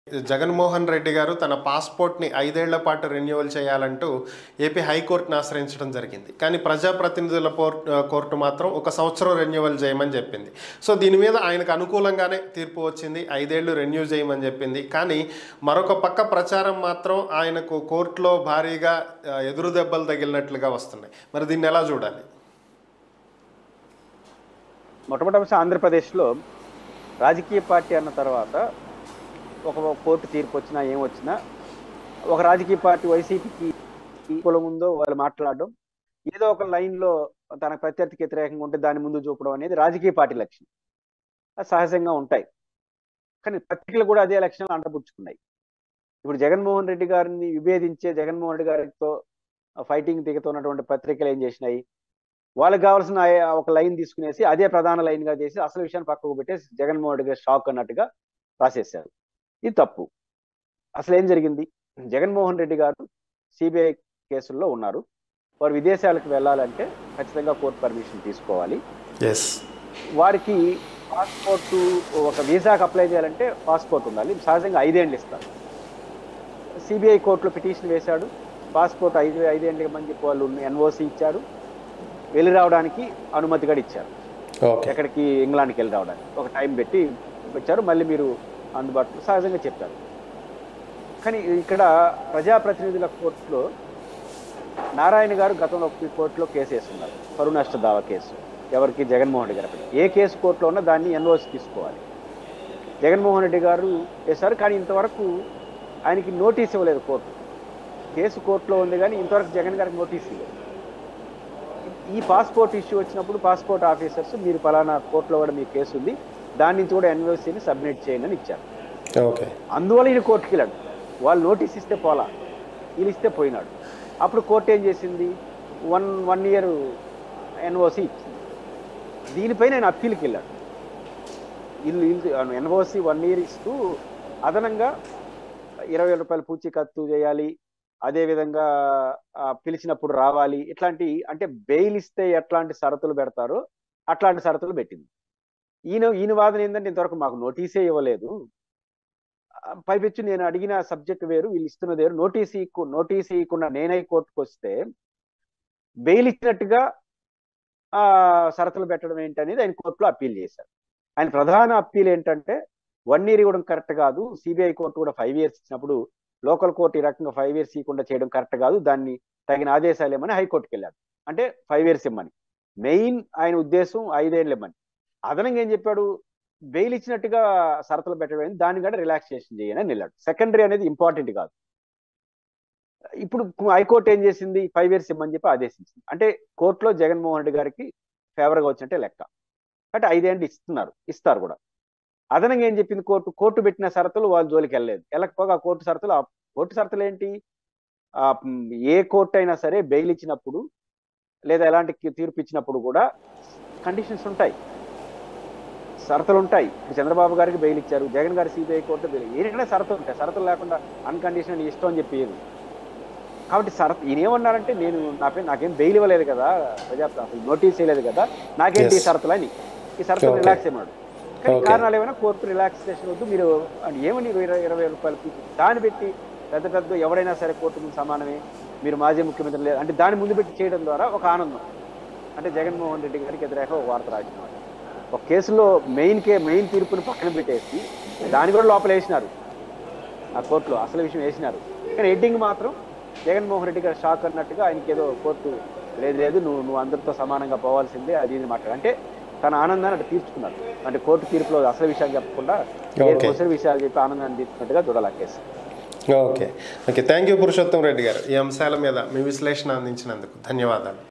జగన్మోహన్ రెడ్డి గారు తన పాస్పోర్ట్ని ఐదేళ్ల పాటు రెన్యువల్ చేయాలంటూ ఏపీ హైకోర్టును ఆశ్రయించడం జరిగింది కానీ ప్రజాప్రతినిధుల పోర్ కోర్టు మాత్రం ఒక సంవత్సరం రెన్యువల్ చేయమని చెప్పింది సో దీని మీద ఆయనకు అనుకూలంగానే తీర్పు వచ్చింది ఐదేళ్లు రెన్యూ చేయమని చెప్పింది కానీ మరొక పక్క ప్రచారం మాత్రం ఆయనకు కోర్టులో భారీగా ఆ, ఎదురు దెబ్బలు తగిలినట్లుగా వస్తున్నాయి మరి దీన్ని ఎలా చూడాలి మొట్టమొదటి అంశం ఆంధ్రప్రదేశ్లో రాజకీయ పార్టీ అన్న తర్వాత ఒక కోర్టు తీర్పు వచ్చినా ఏం వచ్చినా ఒక రాజకీయ పార్టీ వైసీపీకి కులం ఉందో వాళ్ళు మాట్లాడడం ఏదో ఒక లైన్లో తన ప్రత్యర్థికి వ్యతిరేకంగా ఉంటే దాని ముందు చూపడం అనేది రాజకీయ పార్టీ లక్ష్యం అది సహజంగా ఉంటాయి కానీ పత్రికలు కూడా అదే లక్షణాలు అంటపుచ్చుకున్నాయి ఇప్పుడు జగన్మోహన్ రెడ్డి గారిని విభేదించే జగన్మోహన్ రెడ్డి గారితో ఫైటింగ్ దిగుతున్నటువంటి పత్రికలు ఏం చేసినాయి వాళ్ళకి కావాల్సిన ఆ ఒక లైన్ తీసుకునేసి అదే ప్రధాన లైన్ గా చేసి అసలు విషయాన్ని పక్కకు పెట్టేసి జగన్మోహన్ రెడ్డి గారు షాక్ అన్నట్టుగా రాసేశారు ఇది తప్పు అసలు ఏం జరిగింది జగన్మోహన్ రెడ్డి గారు సిబిఐ కేసుల్లో ఉన్నారు వారు విదేశాలకు వెళ్ళాలంటే ఖచ్చితంగా కోర్టు పర్మిషన్ తీసుకోవాలి ఎస్ వారికి పాస్పోర్ట్ ఒక వీసాకి అప్లై చేయాలంటే పాస్పోర్ట్ ఉండాలి సహజంగా ఐదేళ్ళు ఇస్తారు సిబిఐ కోర్టులో పిటిషన్ వేశాడు పాస్పోర్ట్ ఐదు ఐదేళ్ళకి మంది వాళ్ళు ఎన్ఓసి ఇచ్చారు వెళ్ళి రావడానికి అనుమతి కూడా ఇచ్చారు ఓకే ఎక్కడికి ఇంగ్లాండ్కి వెళ్ళి రావడానికి ఒక టైం పెట్టి వచ్చారు మళ్ళీ మీరు అందుబాటులో సహజంగా చెప్పారు కానీ ఇక్కడ ప్రజాప్రతినిధుల కోర్టులో నారాయణ గారు గతంలో ఒక కోర్టులో కేసు వేస్తున్నారు పరువు నష్ట దావా కేసు ఎవరికి జగన్మోహన్ రెడ్డి గారు ఏ కేసు కోర్టులో ఉన్నా దాన్ని ఎన్ఓసి తీసుకోవాలి జగన్మోహన్ రెడ్డి గారు వేశారు కానీ ఇంతవరకు ఆయనకి నోటీస్ ఇవ్వలేదు కోర్టు కేసు కోర్టులో ఉంది కానీ ఇంతవరకు జగన్ గారికి నోటీస్ ఇవ్వలేదు ఈ పాస్పోర్ట్ ఇష్యూ వచ్చినప్పుడు పాస్పోర్ట్ ఆఫీసర్స్ మీరు పలానా కోర్టులో కూడా మీ కేసు ఉంది దాని నుంచి కూడా ఎన్ఓసీని సబ్మిట్ చేయండి అని ఇచ్చారు ఓకే అందువల్ల ఈయన కోర్టుకి వెళ్ళాడు వాళ్ళు నోటీస్ ఇస్తే పోలా వీళ్ళు ఇస్తే పోయినాడు అప్పుడు కోర్టు ఏం చేసింది వన్ వన్ ఇయర్ ఎన్ఓసి ఇచ్చింది దీనిపై నేను అప్పీల్కి వెళ్ళాడు వీళ్ళు వీళ్ళు ఎన్ఓసి వన్ ఇయర్ ఇస్తూ అదనంగా ఇరవై వేల రూపాయలు పూచీకత్తు చేయాలి అదేవిధంగా ఆ, పిలిచినప్పుడు రావాలి ఇట్లాంటి అంటే బెయిల్ ఇస్తే ఎట్లాంటి షరతులు పెడతారో అట్లాంటి షరతులు పెట్టింది ఈయన ఈయన వాదన ఏంటంటే ఇంతవరకు మాకు నోటీసే ఇవ్వలేదు ఆ, పైపెచ్చు నేను అడిగిన సబ్జెక్ట్ వేరు వీళ్ళు ఇస్తున్నది వేరు నోటీస్ ఇక్కు నోటీస్ ఇవ్వకుండా నేనై కోర్టుకు వస్తే బెయిల్ ఇచ్చినట్టుగా ఆ షరతులు పెట్టడం ఏంటనేది ఆయన కోర్టులో అప్పీల్ చేశారు ఆయన ప్రధాన అప్పీల్ ఏంటంటే వన్ ఇయర్ ఇవ్వడం కరెక్ట్ కాదు సిబిఐ కోర్టు కూడా ఫైవ్ ఇయర్స్ ఇచ్చినప్పుడు లోకల్ కోర్టు ఈ రకంగా ఫైవ్ ఇయర్స్ ఇవ్వకుండా చేయడం కరెక్ట్ కాదు దాన్ని తగిన ఆదేశాలు ఇవ్వమని హైకోర్టుకి వెళ్ళాడు అంటే ఫైవ్ ఇయర్స్ ఇమ్మని మెయిన్ ఆయన ఉద్దేశం ఐదేళ్ళు ఇమ్మని అదనంగా ఏం చెప్పాడు బెయిల్ ఇచ్చినట్టుగా షరతులు పెట్టడం దాన్ని కూడా రిలాక్సేషన్ చేయని అని వెళ్ళాడు సెకండరీ అనేది ఇంపార్టెంట్ కాదు ఇప్పుడు హైకోర్టు ఏం చేసింది ఫైవ్ ఇయర్స్ ఇమ్మని చెప్పి ఆదేశించింది అంటే కోర్టులో జగన్మోహన్ రెడ్డి గారికి ఫేవర్గా వచ్చినట్టే లెక్క అంటే ఐదేళ్ళు ఇస్తున్నారు ఇస్తారు కూడా అదనంగా ఏం చెప్పింది కోర్టు కోర్టు పెట్టిన షరతులు వాళ్ళ జోలికి వెళ్ళలేదు వెళ్ళకపోగా ఆ కోర్టు షరతులు ఆ కోర్టు షరతులు ఏంటి ఆ, మ్, ఏ కోర్టు అయినా సరే బెయిల్ ఇచ్చినప్పుడు లేదా ఎలాంటి కి- తీర్పు ఇచ్చినప్పుడు కూడా కండిషన్స్ ఉంటాయి షరతులు ఉంటాయి ఇప్పుడు చంద్రబాబు గారికి బెయిల్ ఇచ్చారు జగన్ గారి సిబిఐ కోర్టు బెయిల్ ఏదైనా షరతులు ఉంటాయి షరతులు లేకుండా అన్కండిషనల్ ఇష్టం అని చెప్పి ఏది కాబట్టి షరత్ ఈయన ఏమన్నారంటే నేను నా పేరు నాకేం బెయిల్ ఇవ్వలేదు కదా ప్రజా అసలు నోటీస్ చేయలేదు కదా నాకేంటి ఈ Yes. షరతులు అని ఈ షరతులు Okay. రిలాక్స్ చేయమన్నాడు కానీ Okay. కారణాలు ఏమైనా కోర్టు రిలాక్సేషన్ వద్దు మీరు అని ఏమని ఇరవై ఇరవై రూపాయలు ఫీజు దాన్ని పెట్టి పెద్ద పెద్ద ఎవరైనా సరే కోర్టు ముందు సమానమే మీరు మాజీ ముఖ్యమంత్రి లేదు అంటే దాని ముందు పెట్టి చేయడం ద్వారా ఒక ఆనందం అంటే జగన్మోహన్ రెడ్డి గారికి వ్యతిరేకంగా ఒక వార్త రాసినారు ఒక కేసులో మెయిన్ కే మెయిన్ తీర్పుని పక్కన పెట్టేసి దాన్ని కూడా లోపల వేసినారు ఆ కోర్టులో అసలు విషయం వేసినారు కానీ హెడ్డింగ్ మాత్రం జగన్మోహన్ రెడ్డి గారు షాక్ అన్నట్టుగా ఆయనకి ఏదో కోర్టు లేదు లేదు నువ్వు నువ్వు అందరితో సమానంగా పోవాల్సిందే అది ఇది మాట్లాడు అంటే తన ఆనందాన్ని అటు తీర్చుకున్నారు అంటే కోర్టు తీర్పులో అసలు విషయాలు చెప్పకుండా ఏ Okay. అసలు విషయాలు చెప్పి ఆనందాన్ని తీర్చుకున్నట్టుగా చూడాలి ఆ case okay okay thank you Purushottam Reddy గారు ఈ అంశాల మీద మీ విశ్లేషణ అందించినందుకు ధన్యవాదాలు